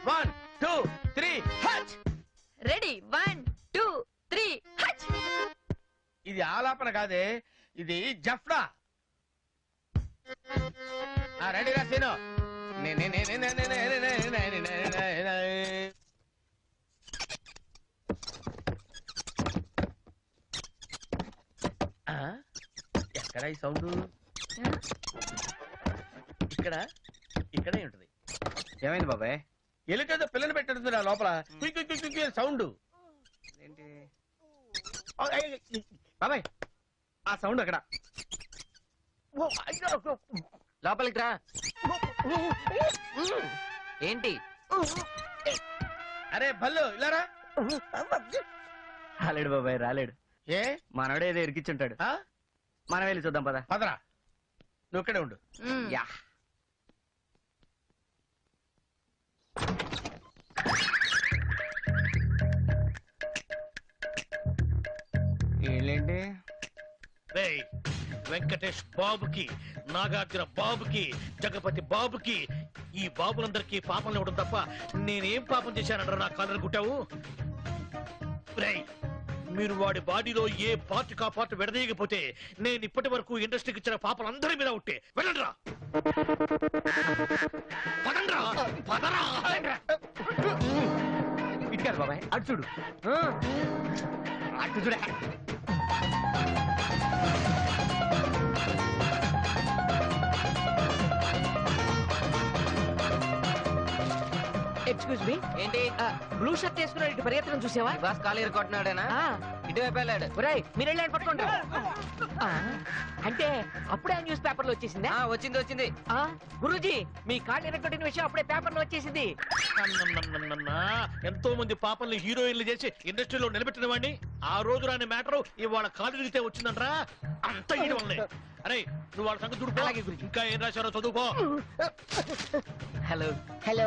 One two three హచ్ ready one two three హచ్ ఇది ఆలాపన కాదే ఇది జఫ్నా ఆ, రెడీ రా సీను నే- నే- నే- నే- నే- నే- నే- నే- నే- నే- నే- నే- నే- నే. ఆ? ఎక్కడ ఈ సౌండ్ ఇక్కడ ఇక్కడే ఉంటది ఏమైంది బాబాయ్ ఎలుకేదో పిల్లని పెట్టడుతుంది నా లోపల quick quick quick quick sound ఏంటి ఓ, ఐ, ఐ, బాబాయ్ ఆ సౌండ్ అక్కడ ఓ, అయ్యో, లోపలికి రా ఏంటి అరే భల్లు ఇలారా రాలేడు బాబాయ్ రాలేడు ఏ మనోడే ఏదో ఇరికిచ్చుంటాడు ఆ? మనం వెళ్ళి చూద్దాం పద పదరా నువ్వు ఇక్కడే ఉండు యా ఏంటి రేయ్ వెంకటేష్ బాబుకి నాగార్జున బాబుకి జగపతి బాబుకి ఈ బాబులందరికీ పాపం ఇవ్వడం తప్ప నేనేం పాపం చేశానంటారా నా కాలర్ కుట్టావు రేయ్ మీరు వాడి బాడీలో ఏ పార్ట్ కా పార్ట్ విడదీయకపోతే నేను ఇప్పటి వరకు ఇండస్ట్రీకి ఇచ్చిన పాపలందరి మీద ఉట్టే వెళ్ళండ్రా పదండ్రా పదరా ఇటు కాదు బాబాయ్ అటు చూడు అటు చూడ ఎక్స్క్యూజ్ మీ ఏంటి బ్లూ షర్ట్ వేసుకున్నాడు ఇటు పరిగెత్తడం చూసావా బాస్ కాలు కొట్టినాడేనా ఆ, ఇటువైపు వెళ్ళాడు ఒరేయ్ మీరు వెళ్ళండి పట్టుకోండి ఆ, అంటే అప్పుడే న్యూస్ పేపర్ లో వచ్చేసిందా ఆ, వచ్చింది వచ్చింది ఆ, గురూజీ మీ కాళ్ళు ఎరగొట్టిన విషయం అప్పుడే పేపర్ లో వచ్చేసింది నన్నన్నన్నన్నా. ఎంతో మంది పాపల్ని హీరోయిన్లు చేసి ఇండస్ట్రీలో నిలబెట్టిన వాడిని ఆ రోజు రాని మ్యాటర్ ఇవాళ కాలు తిరిగితే వచ్చిందంట్రా అంత ఈడి వల్లే అరే నువ్వు వాళ్ళ సంగతి చూడుకో అలాగే గురూజీ. ఇంకా ఏం రాశారో చదువుకో హలో హలో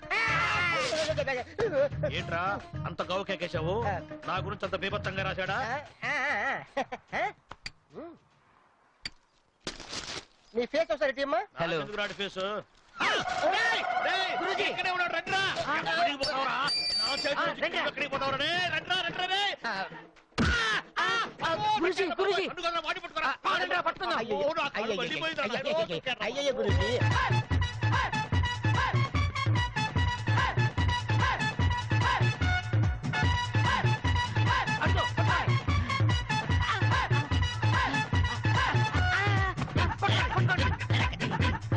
ఏంట్రా అంత గౌ కేకేశావు నా గురించి అంత బీభత్సంగా రాశాడా మీ ఫేస్ ఒకసారి టీమ్మా హలో. నాకెందుకు రాడు ఫేస్ గురూజీ. ఇక్కడే ఉన్నాడు రండ్రా ఎక్కడికి పోతావురా నా చేతిలో ఆ, రండ్రా. ఎక్కడికి పోతావురా రే? రండ్రా రండ్రా రే గురూజీ గురూజీ అందుకన్నా వాడి పట్టుకోరా. ఆ, ఆగండ్రా, పట్టుకుందాం. ఓ, నా కాలు మండిపోయిందిరా. ఓ, చూశారా? అయ్యయ్య గురూజీ అడుగు, పట్టుకోండి. పట్టుకోండి, పట్టుకోండి.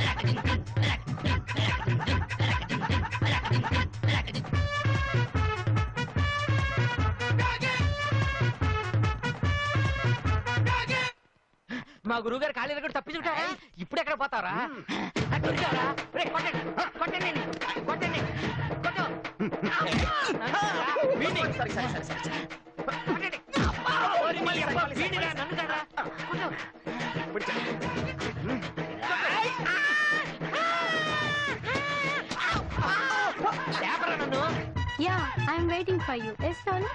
మా గురువు గారు ఖాళీ కూడా తప్పించుకుంటారా ఇప్పుడు ఎక్కడ పోతారా దొరికారా రేయ్, కొట్టండి కొట్టండి కొట్టండి కొట్టు వీడిని. కొట్టండి. ఓరి మళ్ళీ అబ్బా, వీడిరా, నన్ను కాదురా. కొట్టు. లేపరా నన్ను Yeah, I'm waiting for you. Yes, darling?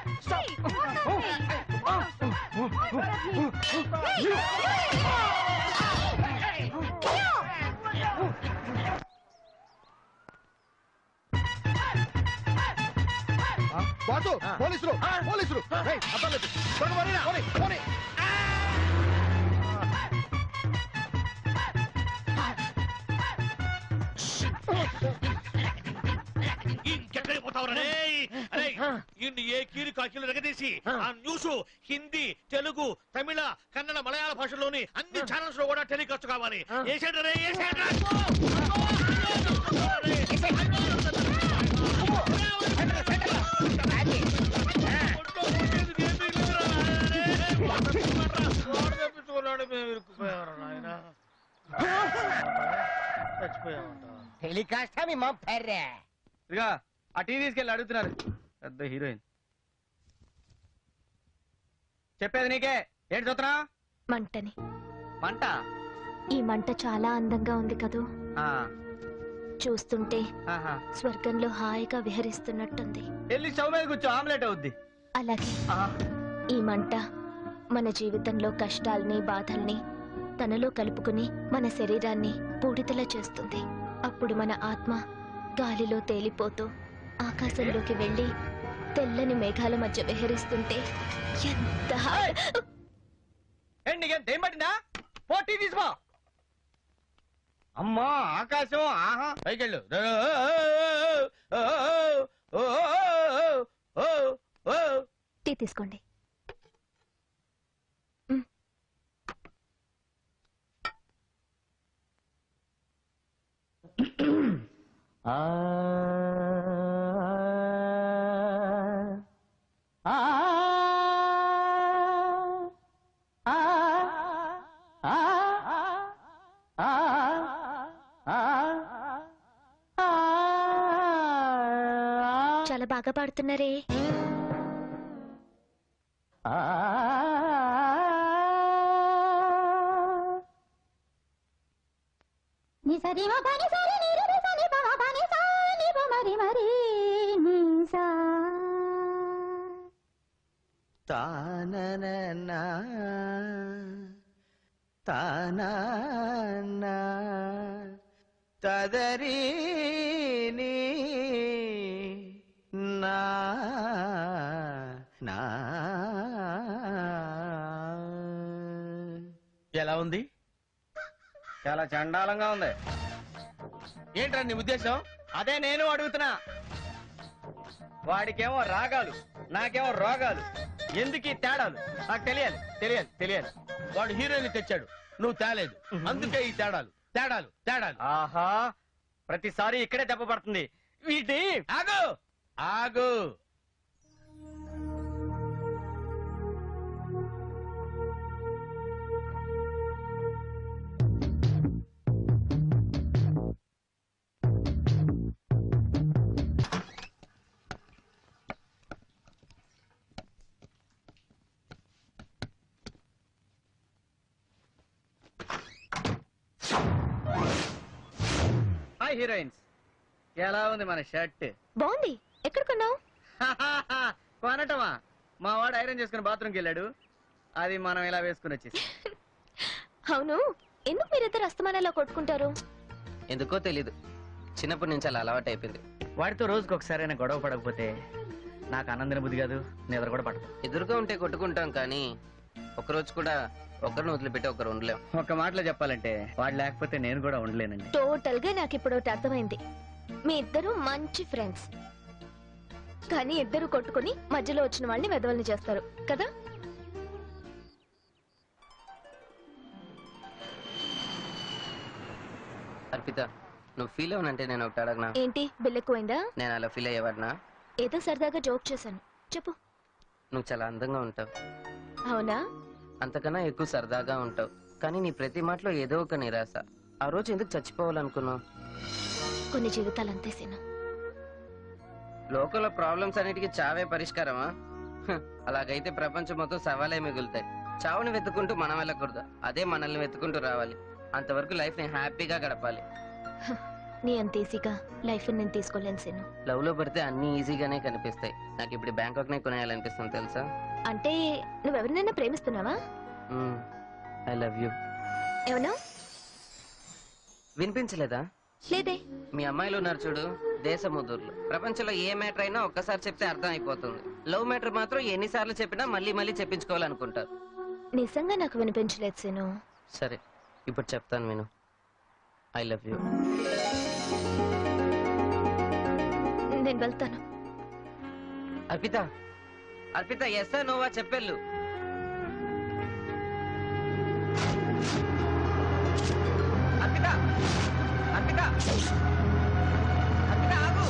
Boss పోలీసులు పోలీసులు రేయ్, అబ్బాయిలు, త్వరగా పోనీరా, పోనీ, పోనీ. ఇంకెక్కడికి పోతావురా రే? అరే ఇన్ని ఏ కీలు కాకీలు రగదీసి ఆ న్యూస్ హిందీ తెలుగు తమిళ కన్నడ మలయాళ భాషల్లోని అన్ని ఛానల్స్ లో కూడా టెలికాస్ట్ కావాలి ఏసేండ్రా రే, ఏసేండ్రా. ఒంట్లో కొట్టేది ఏమీ లేదురా, రే. వాడు తప్పించుకున్నాడు, మేము ఇరుక్కుపోయావురా నాయనా. చచ్చిపోయామంట టెలికాస్ట్ మీ మా పెర్రే ఇదిగా ఆ టీవీ తీసుకెళ్ళి అడుగుతున్నారు పెద్ద హీరోయిన్ చెప్పేది నీకే ఏంటి చూస్తున్నా మంటని మంట ఈ మంట చాలా అందంగా ఉంది కదూ ఆ, చూస్తుంటే ఆహా. స్వర్గంలో హాయిగా విహరిస్తున్నట్టుంది వెళ్ళి స్టవ్ మీద కూర్చో ఆమ్లెట్ అవుద్ది అలాగే ఆ, ఈ మంట మన జీవితంలో కష్టాల్ని బాధల్ని తనలో కలుపుకుని మన శరీరాన్ని బూడిదలా చేస్తుంది అప్పుడు మన ఆత్మ గాలిలో తేలిపోతూ ఆకాశంలోకి వెళ్ళి తెల్లని మేఘాల మధ్య విహరిస్తుంటే ఎంత హాయి- ఏంటి నీకేం దేం పట్టిందా పోటీ తీసుకో అమ్మా ఆకాశం ఆహా పైకెళ్ళు టీ తీసుకోండి చాలా బాగా పాడుతున్నారే ని సరి మ పని సరి ని రి రి స ని ప మ ప ని సా ని ప మరి మరి ని సా తానన తాన తదరి నా నా ఎలా ఉంది చాలా చండాలంగా ఉంది ఏంట్రా నీ ఉద్దేశం అదే నేను అడుగుతున్నా వాడికేమో రాగాలు నాకేమో రోగాలు ఎందుకు ఈ తేడాలు నాకు తెలియాలి తెలియాలి తెలియాలి వాడు హీరోయిన్ తెచ్చాడు నువ్వు తేలేదు అందుకే ఈ తేడాలు తేడాలు తేడాలు ఆహా ప్రతిసారి ఇక్కడే దెబ్బ పడుతుంది వీటి ఆగు ఆగు హాయ్ హీరోయిన్స్ ఎలా ఉంది మన షర్ట్ బాగుంది ఎక్కడ కొన్నావు కొనటమా మా వాడు ఐరన్ చేసుకుని బాత్రూమ్కి వెళ్ళాడు అది మనం ఇలా వేసుకుని వచ్చేసి అవును ఎందుకు మీరిద్దరు అస్తమానాల్లో కొట్టుకుంటారు ఎందుకో తెలీదు చిన్నప్పటి నుంచి అలా అలవాటు అయిపోయింది వాడితో రోజుకి ఒకసారైనా గొడవ పడకపోతే నాకు ఆనందన బుద్ధి కాదు నిద్ర కూడా పడదు ఎదురుగా ఉంటే కొట్టుకుంటాం కానీ ఒకరోజు కూడా ఒకరిని వదిలిపెట్టి ఒకరు ఉండలేం ఒక మాటలో చెప్పాలంటే వాడు లేకపోతే నేను కూడా ఉండలేనండి టోటల్ గా నాకు ఇప్పుడు ఒకటి అర్థమైంది మీ ఇద్దరు మంచి ఫ్రెండ్స్ కానీ ఇద్దరు కొట్టుకుని మధ్యలో వచ్చిన వాళ్ళని వెదవల్ని చేస్తారు కదా అర్పిత నువ్వు ఫీల్ అవనంటే నేను ఒకటి అడగనా ఏంటి బిల్ ఎక్కువైందా నేను అలా ఫీల్ అయ్యేవాడినా ఏదో సరదాగా జోక్ చేశాను చెప్పు నువ్వు చాలా అందంగా ఉంటావు అవునా అంతకన్నా ఎక్కువ సరదాగా ఉంటావు కానీ నీ ప్రతి మాటలో ఏదో ఒక నిరాశ ఆ రోజు ఎందుకు చచ్చిపోవాలనుకున్నావు కొన్ని జీవితాలు అంతే సీను లోకంలో ప్రాబ్లమ్స్ అన్నిటికీ చావే పరిష్కారమా హ్, అలాగైతే ప్రపంచం మొత్తం సవాలే మిగులుతాయి చావుని వెతుకుంటూ మనం వెళ్ళకూడదు అదే మనల్ని వెతుకుంటూ రావాలి అంతవరకు లైఫ్ ని హ్యాపీగా గడపాలి నీ అంత ఈజీగా లైఫ్ నేను తీసుకోలేను సీను లవ్ లో పడితే అన్ని ఈజీగానే కనిపిస్తాయి నాకు ఇప్పుడు బ్యాంకాక్ నే కొనేయాలనిపిస్తుంది తెలుసా అంటే నువ్వెవరినైనా ప్రేమిస్తున్నావా ఐ లవ్ యూ ఏమన్నా వినిపించలేదా లేదే మీ అమ్మాయిలు ఉన్నారు చూడు దేశముద్రులు ప్రపంచంలో ఏ మ్యాటర్ అయినా ఒక్కసారి చెప్తే అర్థం అయిపోతుంది లవ్ మ్యాటర్ మాత్రం ఎన్నిసార్లు చెప్పినా మళ్ళీ మళ్ళీ చెప్పించుకోవాలనుకుంటారు నిజంగా నాకు వినిపించలేదు సీను సరే ఇప్పుడు చెప్తాను నేను ఐ లవ్ యూ నేను వెళ్తాను అర్పిత అర్పిత ఎస్ నోవా చెప్పెళ్ళు అర్పిత అర్పిత అర్పిత ఆగు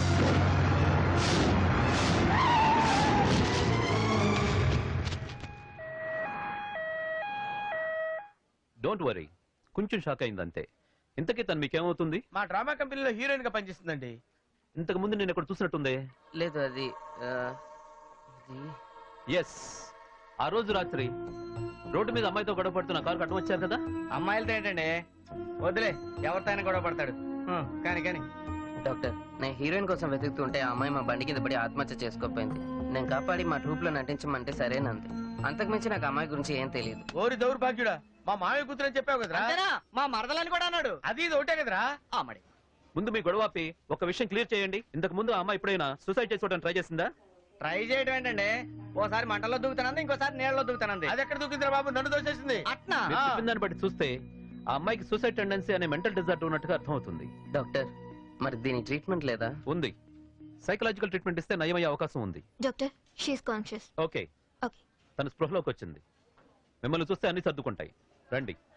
డోంట్ వరీ కొంచెం షాక్ అయింది అంతే ఇంతకీ తను మీకేమవుతుంది మా డ్రామా కంపెనీలో హీరోయిన్ గా పనిచేస్తుందండి ఇంతకు ముందు నేను ఎక్కడ చూసినట్టుంది లేదు అది ఆ, ఇది ఎస్ ఆ రోజు రాత్రి రోడ్డు మీద అమ్మాయితో గొడవ పడుతున్న కారు కట్టం వచ్చారు కదా అమ్మాయిలతో ఏంటండి వదిలే ఎవరితో అయినా గొడవ పడతాడు హ్మ్, కానీ కానీ డాక్టర్ నేను హీరోయిన్ కోసం వెతుకుతుంటే ఆ అమ్మాయి మా బండి కింద పడి ఆత్మహత్య చేసుకోపోయింది నేను కాపాడి మా ట్రూప్ లో నటించమంటే సరేనంది అంతకుమించి నాకు అమ్మాయి గురించి ఏం తెలియదు ఓరి దౌర్భాగ్యుడా మా మామయ్య కూతురు అని చెప్పావు కదరా అంతేనా మా మరదలని కూడా అన్నాడు అది ఇది ఒకటే కదరా ఆ మరి ముందు మీ గొడవ ఆపి ఒక విషయం క్లియర్ చేయండి ఇంతకు ముందు ఆ అమ్మాయి ఎప్పుడైనా సూసైడ్ చేసుకోవడానికి ట్రై చేసిందా ట్రై చేయడం ఏంటండి ఓసారి మంటల్లో దూకుతానంది ఇంకోసారి నీళ్ళలో దూకుతానంది అది ఎక్కడ దూకిందిరా బాబు నన్ను దోసేసింది అట్నా మీరు చెప్పిన దాన్ని బట్టి చూస్తే ఆ అమ్మాయికి సూసైడ్ టెండెన్సీ అనే మెంటల్ డిజార్డర్ ఉన్నట్టుగా అర్థమవుతుంది డాక్టర్ మరి దీని ట్రీట్మెంట్ లేదా ఉంది సైకలాజికల్ ట్రీట్మెంట్ ఇస్తే నయమయ్యే అవకాశం ఉంది doctor she is conscious okay okay తన స్పృహలోకి వచ్చింది మిమ్మల్ని చూస్తే అన్ని సర్దుకుంటాయి రండి